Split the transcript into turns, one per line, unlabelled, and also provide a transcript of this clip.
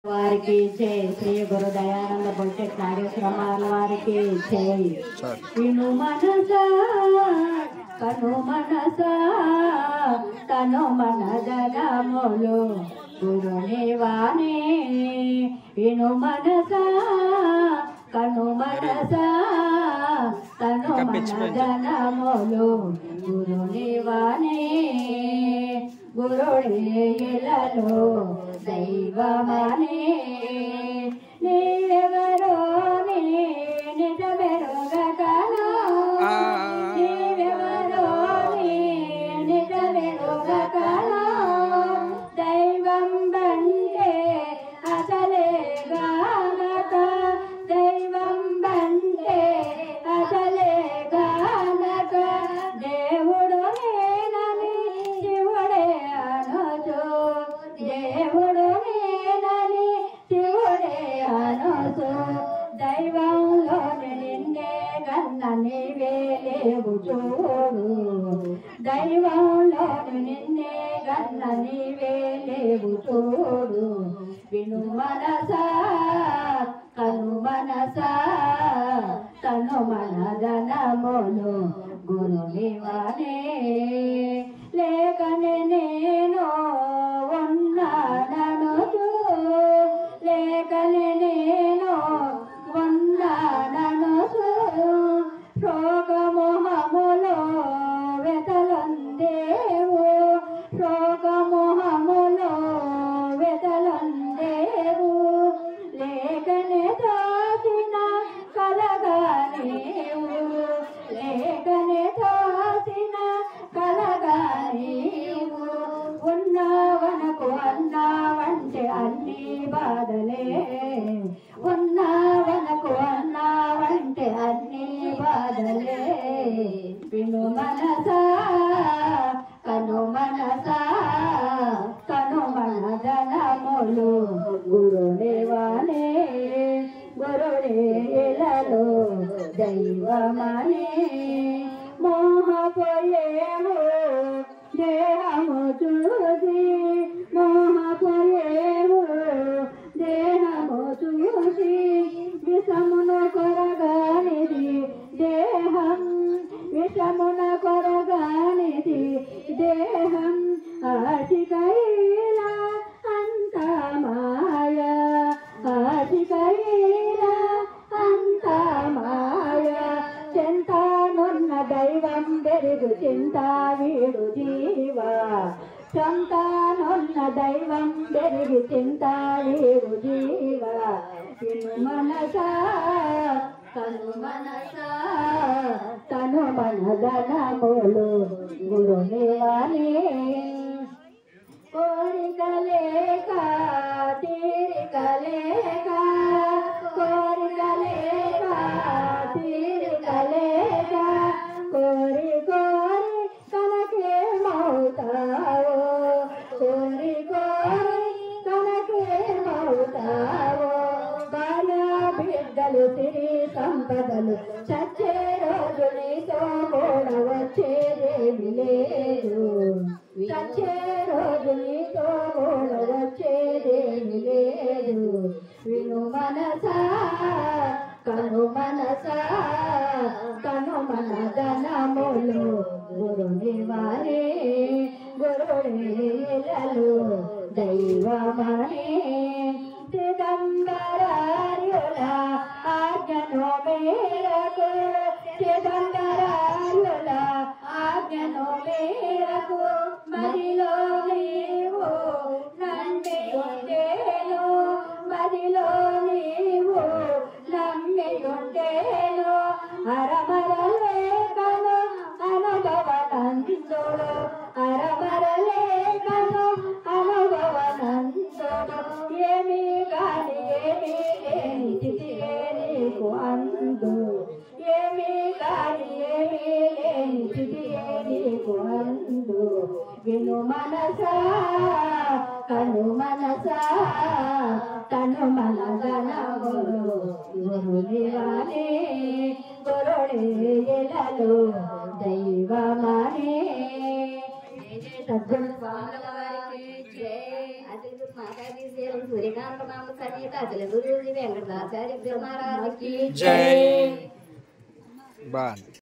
వారికి జై శ్రీ గురు దయానంద బొట్టెట్ నాగేశ్వరమార్ల వారికి జై విను మనస కను మనస తను మన జనములు గురుని వాణి విను మనస కను మనస తను మన జనములు గురుని వాణి గురుడేలలో దైవమనే నీవెవరో నీ నిజమెరుగగను నీవెవరో నీ నిజమెరుగగను దైవం బంటే అసలే గానక దైవం బంటే అసలే గానక దేవుడు నేనని శివుడే అనొచ్చు దేవుడు నేనని శివుడే అనొచ్చు దైవంలో నిన్నే కన్న నీవే లేవు చూడు దైవంలో నిన్నే కన్న నీవే లేవు చూడు విను మనసా కను మనసా తను మన జనములు గురునివనే లేకనే నేను ఉన్నానను లేకనే నేను ఉన్నానను శోకమోహములో వెతలందేవు శోకమోహములో వెతలందేవు లేకనే దాచిన కలగా నీవు లేకనే దాచిన కలగా నీవు ఉన్నావనకు అన్నావంటే అన్ని బాధలే ఉన్నావనకు అన్నావంటే అన్ని బాధలే విను మనసా కను మనసా కను మన జనములు గురుదేవానే గురుడేలలో దైవమనే మోహపోయేము దేహము చూసి మోహపోయేము దేహము చూసి విషమును కొరగానిది దేహం విషమున కొరగానిది దేహం ఆశికైలా అంత మాయ ఆశికైలా అంత మాయ చెంతానున్న దైవం పెరుగు చింత వీడు జీవా సంతానున్న దైవం పెరిగి చింత వీడు జీవా ఇను మనసా తను మనసా తను మన ధనములు గురునివానే కోరికలేక తీరికలేక కోరికలేక తీరికలేక కోరి కోరి కనకేమవుతావో కోరి కోరి కనకేమవుతావో భార్య బిడ్డలు సిరి సంపదలు చచ్చే రోజు నీతో కూడా వచ్చేదేమి లేదు చచ్చే రోజు నీతో కూడా వచ్చేదేమి లేదు విను మనసా కను మనసా కను మన ధనములు గురుని వారే గురుడేలలో దైవమనే చిదంబరార్యుల ఆజ్ఞను మేరకు చిదంబరార్యుల ఆజ్ఞను మేరకు మదిలో నీవు నమ్మి ఉండేను మదిలో నీవు నమ్మి ఉండేను అరమరలేకను అనుభవనందుడు అరమరలేకను అనుభవనందుడు ఏమి కాని ఏమి లేని స్థితియే నీకు అందు ఏమి కాని ఏమి లేని స్థితియే నీకు అందు విను మనసా కను మనసా కను మన గణములు గురునివానే గురుడేలలో దైవమనే సద్గురు స్వాముల వారికి జై అతిథి మాతాజీ సేవలు సూర్యకాంత మామ సమేత అచల గురు వెంకటాచార్య మహారాజుకి
జై బాగుంది